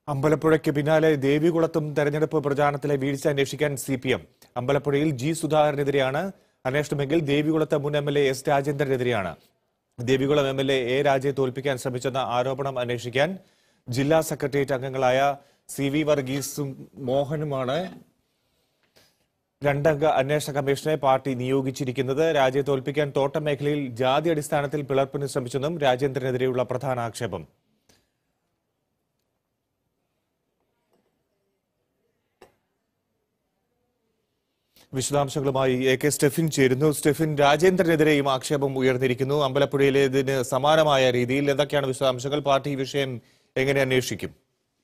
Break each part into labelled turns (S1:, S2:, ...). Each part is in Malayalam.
S1: അമ്പലപ്പുഴയ്ക്ക് പിന്നാലെ ദേവികുളത്തും തെരഞ്ഞെടുപ്പ് പ്രചാരണത്തിലെ വീഴ്ച അന്വേഷിക്കാൻ സി പി എം അമ്പലപ്പുഴയിൽ ജി സുധാകരനെതിരെയാണ് അന്വേഷണമെങ്കിൽ ദേവികുളത്ത് മുൻ എം എൽ എ എസ് രാജേന്ദ്രനെതിരെയാണ് ദേവികുളം എം എൽ എ എ രാജയെ തോൽപ്പിക്കാൻ ശ്രമിച്ചെന്ന ആരോപണം അന്വേഷിക്കാൻ ജില്ലാ സെക്രട്ടേറിയറ്റ് അംഗങ്ങളായ സി വി വർഗീസും മോഹനുമാണ് രണ്ടംഗ അന്വേഷണ കമ്മീഷനെ പാർട്ടി നിയോഗിച്ചിരിക്കുന്നത് രാജയെ തോൽപ്പിക്കാൻ തോട്ടം മേഖലയിൽ ജാതി അടിസ്ഥാനത്തിൽ പിളർപ്പിന് ശ്രമിച്ചെന്നും രാജേന്ദ്രനെതിരെയുള്ള പ്രധാന ആക്ഷേപം വിശദാംശങ്ങളുമായി എ കെ സ്റ്റെഫിൻ ചേരുന്നു സ്റ്റെഫിൻ രാജേന്ദ്രനെതിരെയും ആക്ഷേപം ഉയർന്നിരിക്കുന്നു അമ്പലപ്പുഴയിലേതിന് സമാനമായ രീതിയിൽ എന്തൊക്കെയാണ് വിശദാംശങ്ങൾ പാർട്ടി ഈ വിഷയം എങ്ങനെ അന്വേഷിക്കും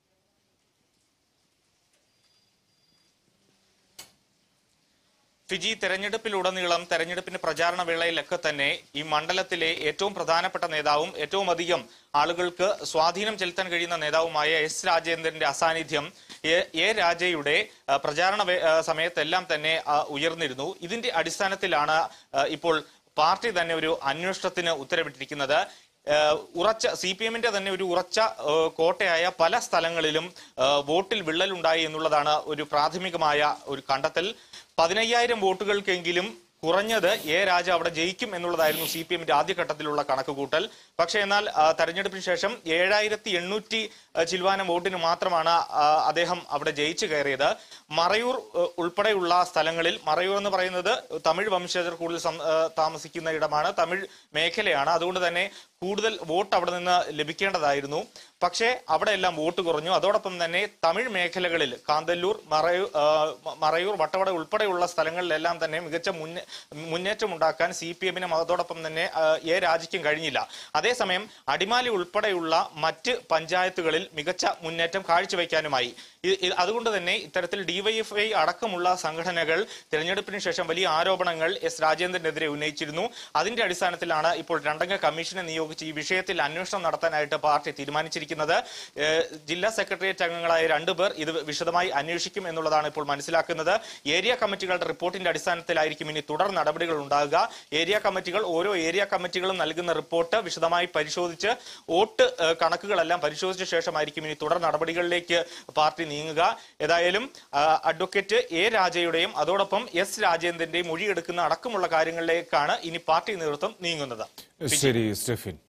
S2: ഫിജി തെരഞ്ഞെടുപ്പിലുടനീളം തെരഞ്ഞെടുപ്പിന്റെ പ്രചാരണ വേളയിലൊക്കെ തന്നെ ഈ മണ്ഡലത്തിലെ ഏറ്റവും പ്രധാനപ്പെട്ട നേതാവും ഏറ്റവും അധികം ആളുകൾക്ക് സ്വാധീനം ചെലുത്താൻ കഴിയുന്ന നേതാവുമായ എസ് രാജേന്ദ്രന്റെ അസാന്നിധ്യം എ- എ രാജയുടെ ആ, പ്രചാരണ വേ- ആ, സമയത്തെല്ലാം തന്നെ ആ, ഉയർന്നിരുന്നു ഇതിന്റെ അടിസ്ഥാനത്തിലാണ് ആ, ഇപ്പോൾ പാർട്ടി തന്നെ ഒരു അന്വേഷണത്തിന് ഉത്തരവിട്ടിരിക്കുന്നത് ഏഹ് ഉറച്ച സി പി എമ്മിന്റെ തന്നെ ഒരു ഉറച്ച ഏഹ് കോട്ടയായ പല സ്ഥലങ്ങളിലും ഏഹ് വോട്ടിൽ വിള്ളലുണ്ടായി എന്നുള്ളതാണ് ഒരു പ്രാഥമികമായ ഒരു കണ്ടെത്തൽ പതിനയ്യായിരം വോട്ടുകൾക്കെങ്കിലും കുറഞ്ഞത് എ രാജ അവിടെ ജയിക്കും എന്നുള്ളതായിരുന്നു സി പി എമ്മിന്റെ ആദ്യഘട്ടത്തിലുള്ള കണക്കുകൂട്ടൽ പക്ഷേ എന്നാൽ ആ, തെരഞ്ഞെടുപ്പിന് ശേഷം ഏഴായിരത്തി എണ്ണൂറ്റി ചിൽവാനം വോട്ടിന് മാത്രമാണ് ആ, അദ്ദേഹം അവിടെ ജയിച്ചു കയറിയത് മറയൂർ ഏഹ്, ഉൾപ്പെടെയുള്ള സ്ഥലങ്ങളിൽ മറയൂർ എന്ന് പറയുന്നത് തമിഴ് വംശജർ കൂടുതൽ സം- ഏഹ്, താമസിക്കുന്ന ഇടമാണ് തമിഴ് മേഖലയാണ് അതുകൊണ്ട് തന്നെ കൂടുതൽ വോട്ട് അവിടെ നിന്ന് ലഭിക്കേണ്ടതായിരുന്നു പക്ഷേ അവിടെ എല്ലാം വോട്ട് കുറഞ്ഞു അതോടൊപ്പം തന്നെ തമിഴ് മേഖലകളിൽ കാന്തല്ലൂർ മറയൂർ ആ, മ- മറയൂർ വട്ടവട ഉൾപ്പെടെയുള്ള സ്ഥലങ്ങളിലെല്ലാം തന്നെ മികച്ച മുന്നേ മുന്നേറ്റം ഉണ്ടാക്കാൻ സി പി എമ്മിനും അതോടൊപ്പം തന്നെ ആ, എ രാജയ്ക്കും കഴിഞ്ഞില്ല അതേസമയം അടിമാലി ഉൾപ്പെടെയുള്ള മറ്റ് പഞ്ചായത്തുകളിൽ മികച്ച മുന്നേറ്റം കാഴ്ചവെക്കാനുമായി ഇ- ഇ- അതുകൊണ്ട് തന്നെ ഇത്തരത്തിൽ ഡിവൈഎഫ്ഐ അടക്കമുള്ള സംഘടനകൾ തിരഞ്ഞെടുപ്പിന് ശേഷം വലിയ ആരോപണങ്ങൾ എസ് രാജേന്ദ്രനെതിരെ ഉന്നയിച്ചിരുന്നു അതിന്റെ അടിസ്ഥാനത്തിലാണ് ഇപ്പോൾ രണ്ടംഗ കമ്മീഷനെ നിയോഗിച്ച് ഈ വിഷയത്തിൽ അന്വേഷണം നടത്താനായിട്ട് പാർട്ടി തീരുമാനിച്ചിരിക്കുന്നത് ഏഹ് ജില്ലാ സെക്രട്ടേറിയറ്റ് അംഗങ്ങളായ രണ്ടുപേർ ഇത് വിശദമായി അന്വേഷിക്കും എന്നുള്ളതാണ് ഇപ്പോൾ മനസ്സിലാക്കുന്നത് ഏരിയ കമ്മിറ്റികളുടെ റിപ്പോർട്ടിന്റെ അടിസ്ഥാനത്തിലായിരിക്കും ഇനി തുടർ നടപടികൾ ഉണ്ടാകുക ഏരിയ കമ്മിറ്റികൾ ഓരോ ഏരിയ കമ്മിറ്റികളും നൽകുന്ന റിപ്പോർട്ട് വിശദമായി പരിശോധിച്ച് വോട്ട് ഏഹ് കണക്കുകളെല്ലാം പരിശോധിച്ച ശേഷമായിരിക്കും ഇനി തുടർ നടപടികളിലേക്ക് പാർട്ടി നീങ്ങുക ഏതായാലും ആ, അഡ്വക്കേറ്റ് എ രാജയുടെയും അതോടൊപ്പം എസ് രാജേന്ദ്രന്റെയും മൊഴിയെടുക്കുന്ന അടക്കമുള്ള കാര്യങ്ങളിലേക്കാണ് ഇനി പാർട്ടി നേതൃത്വം നീങ്ങുന്നത്
S1: ശരി സ്റ്റെഫിൻ